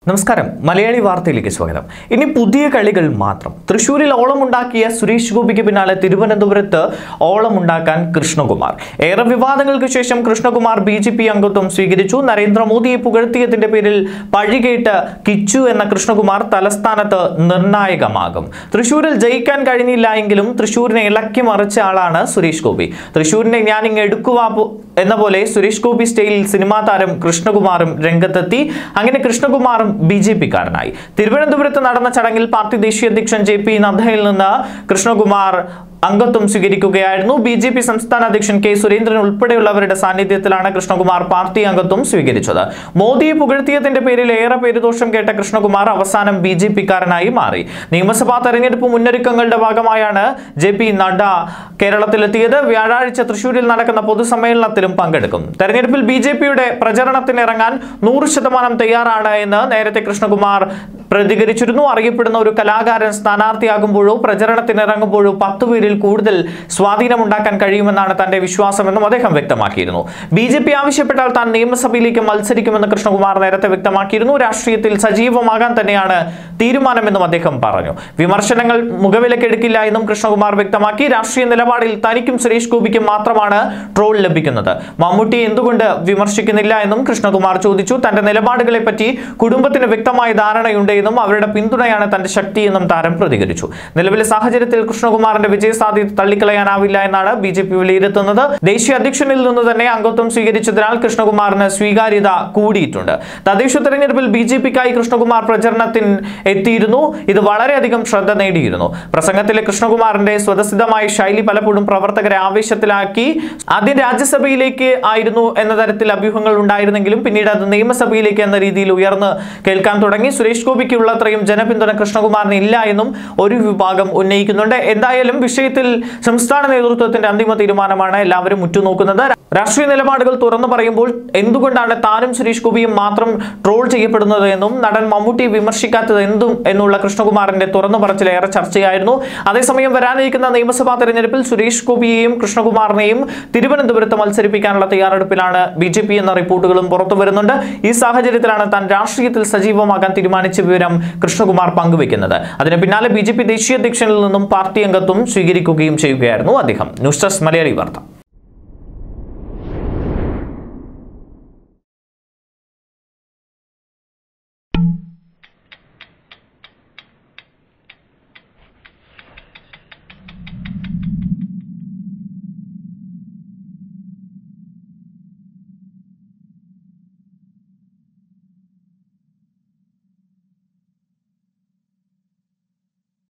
നമസ്കാരം മലയാളി വാർത്തയിലേക്ക് സ്വാഗതം ഇനി പുതിയ കളികൾ മാത്രം തൃശൂരിൽ ഓളമുണ്ടാക്കിയ സുരേഷ് ഗോപിക്ക് പിന്നാലെ തിരുവനന്തപുരത്ത് ഓളമുണ്ടാക്കാൻ കൃഷ്ണകുമാർ ഏറെ വിവാദങ്ങൾക്ക് ശേഷം കൃഷ്ണകുമാർ ബി ജെ പി അംഗത്വം സ്വീകരിച്ചു നരേന്ദ്രമോദിയെ പുകഴ്ത്തിയതിന്റെ പേരിൽ പഴികേട്ട് കിച്ചു എന്ന കൃഷ്ണകുമാർ തലസ്ഥാനത്ത് നിർണായകമാകും തൃശൂരിൽ ജയിക്കാൻ കഴിഞ്ഞില്ല എങ്കിലും തൃശൂരിനെ ഇളക്കി മറിച്ച ആളാണ് സുരേഷ് ഗോപി തൃശൂരിനെ ഞാനിങ് എടുക്കുവാ പോ- എന്ന പോലെ സുരേഷ് ഗോപി സ്റ്റൈലിൽ സിനിമാ താരം കൃഷ്ണകുമാറും രംഗത്തെത്തി അങ്ങനെ കൃഷ്ണകുമാറും ബി ജെ പിക്കാരനായി തിരുവനന്തപുരത്ത് നടന്ന ചടങ്ങിൽ പാർട്ടി ദേശീയ അധ്യക്ഷൻ ജെ പി നദ്ദയിൽ നിന്ന് കൃഷ്ണകുമാർ അംഗത്വം സ്വീകരിക്കുകയായിരുന്നു ബി ജെ പി സംസ്ഥാന അധ്യക്ഷൻ കെ സുരേന്ദ്രൻ ഉൾപ്പെടെയുള്ളവരുടെ സാന്നിധ്യത്തിലാണ് കൃഷ്ണകുമാർ പാർട്ടി അംഗത്വം സ്വീകരിച്ചത് മോദിയെ പുകഴ്ത്തിയതിന്റെ പേരിൽ ഏറെ പേരുദോഷം കേട്ട കൃഷ്ണകുമാർ അവസാനം ബി ജെ പിക്കാരനായി മാറി നിയമസഭാ തെരഞ്ഞെടുപ്പ് മുന്നൊരുക്കങ്ങളുടെ ഭാഗമായാണ് ജെ പി നഡ്ഡ കേരളത്തിലെത്തിയത് വ്യാഴാഴ്ച തൃശൂരിൽ നടക്കുന്ന പൊതുസമ്മേളനത്തിലും പങ്കെടുക്കും തെരഞ്ഞെടുപ്പിൽ ബി ജെ പിയുടെ പ്രചരണത്തിന് ഇറങ്ങാൻ നൂറ് ശതമാനം തയ്യാറാണ് എന്ന് നേരത്തെ കൃഷ്ണകുമാർ പ്രതികരിച്ചിരുന്നു അറിയപ്പെടുന്ന ഒരു കലാകാരൻ സ്ഥാനാർത്ഥിയാകുമ്പോഴോ പ്രചരണത്തിന് ഇറങ്ങുമ്പോഴോ പത്ത് പേരിൽ കൂടുതൽ സ്വാധീനമുണ്ടാക്കാൻ കഴിയുമെന്നാണ് തന്റെ വിശ്വാസമെന്നും അദ്ദേഹം വ്യക്തമാക്കിയിരുന്നു ബി ജെ പി ആവശ്യപ്പെട്ടാൽ താൻ നിയമസഭയിലേക്ക് മത്സരിക്കുമെന്ന് കൃഷ്ണകുമാർ നേരത്തെ വ്യക്തമാക്കിയിരുന്നു രാഷ്ട്രീയത്തിൽ സജീവമാകാൻ തന്നെയാണ് തീരുമാനമെന്നും അദ്ദേഹം പറഞ്ഞു വിമർശനങ്ങൾ മുഖവിലക്കെടുക്കില്ല എന്നും കൃഷ്ണകുമാർ വ്യക്തമാക്കി രാഷ്ട്രീയ നിലപാടിൽ തനിക്കും സുരേഷ് ഗോപിക്കും മാത്രമാണ് ട്രോൾ ലഭിക്കുന്നത് മമ്മൂട്ടി എന്തുകൊണ്ട് വിമർശിക്കുന്നില്ല എന്നും കൃഷ്ണകുമാർ ചോദിച്ചു തന്റെ നിലപാടുകളെ പറ്റി കുടുംബത്തിന് വ്യക്തമായ ധാരണയുണ്ട് എന്നും അവരുടെ പിന്തുണയാണ് തന്റെ ശക്തിയെന്നും താരം പ്രതികരിച്ചു നിലവിലെ സാഹചര്യത്തിൽ കൃഷ്ണകുമാറിന്റെ വിജയസാധ്യത തള്ളിക്കളയാനാവില്ല എന്നാണ് ബി ജെ പി വിലയിരുത്തുന്നത് ദേശീയ അധ്യക്ഷനിൽ നിന്ന് തന്നെ അംഗത്വം സ്വീകരിച്ചതിനാൽ കൃഷ്ണകുമാറിന് സ്വീകാര്യത കൂടിയിട്ടുണ്ട് തദ്ദേശ തെരഞ്ഞെടുപ്പിൽ ബി ജെ പിക്കായി കൃഷ്ണകുമാർ പ്രചരണത്തിന് എത്തിയിരുന്നു ഇത് വളരെയധികം ശ്രദ്ധ നേടിയിരുന്നു പ്രസംഗത്തിലെ കൃഷ്ണകുമാറിന്റെ സ്വതസിദ്ധമായ ശൈലി പലപ്പോഴും പ്രവർത്തകരെ ആവേശത്തിലാക്കി ആദ്യം രാജ്യസഭയിലേക്ക് ആയിരുന്നു എന്ന തരത്തിൽ അഭ്യൂഹങ്ങൾ ഉണ്ടായിരുന്നെങ്കിലും പിന്നീട് അത് നിയമസഭയിലേക്ക് എന്ന രീതിയിൽ ഉയർന്ന് കേൾക്കാൻ തുടങ്ങി സുരേഷ് ഗോപിക്ക് ഉള്ളത്രയും ജനപിന്തുണ കൃഷ്ണകുമാറിന് ഇല്ല എന്നും ഒരു വിഭാഗം ഉന്നയിക്കുന്നുണ്ട് എന്തായാലും വിഷയത്തിൽ സംസ്ഥാന നേതൃത്വത്തിന്റെ അന്തിമ തീരുമാനമാണ് എല്ലാവരും ഉറ്റുനോക്കുന്നത് രാഷ്ട്രീയ നിലപാടുകൾ തുറന്നു പറയുമ്പോൾ എന്തുകൊണ്ടാണ് താനും സുരേഷ് ഗോപിയും മാത്രം ട്രോൾ ചെയ്യപ്പെടുന്നത് എന്നും നടൻ മമ്മൂട്ടിയെ വിമർശിക്കാത്തത് എന്തും എന്നുള്ള കൃഷ്ണകുമാറിന്റെ തുറന്നു പറച്ചിൽ ഏറെ ചർച്ചയായിരുന്നു അതേസമയം വരാനിരിക്കുന്ന നിയമസഭാ തെരഞ്ഞെടുപ്പിൽ സുരേഷ് ഗോപിയെയും കൃഷ്ണകുമാറിനെയും തിരുവനന്തപുരത്ത് മത്സരിപ്പിക്കാനുള്ള തയ്യാറെടുപ്പിലാണ് ബി ജെ പി എന്ന റിപ്പോർട്ടുകളും പുറത്തു വരുന്നുണ്ട് ഈ സാഹചര്യത്തിലാണ് താൻ രാഷ്ട്രീയത്തിൽ സജീവമാകാൻ തീരുമാനിച്ച വിവരം കൃഷ്ണകുമാർ പങ്കുവെക്കുന്നത് അതിന് പിന്നാലെ ബി ജെ പി ദേശീയ അധ്യക്ഷനിൽ നിന്നും പാർട്ടി അംഗത്വം സ്വീകരിക്കുകയും ചെയ്യുകയായിരുന്നു അദ്ദേഹം ന്യൂസ് ഡെസ്ക് മലയാളി വാർത്ത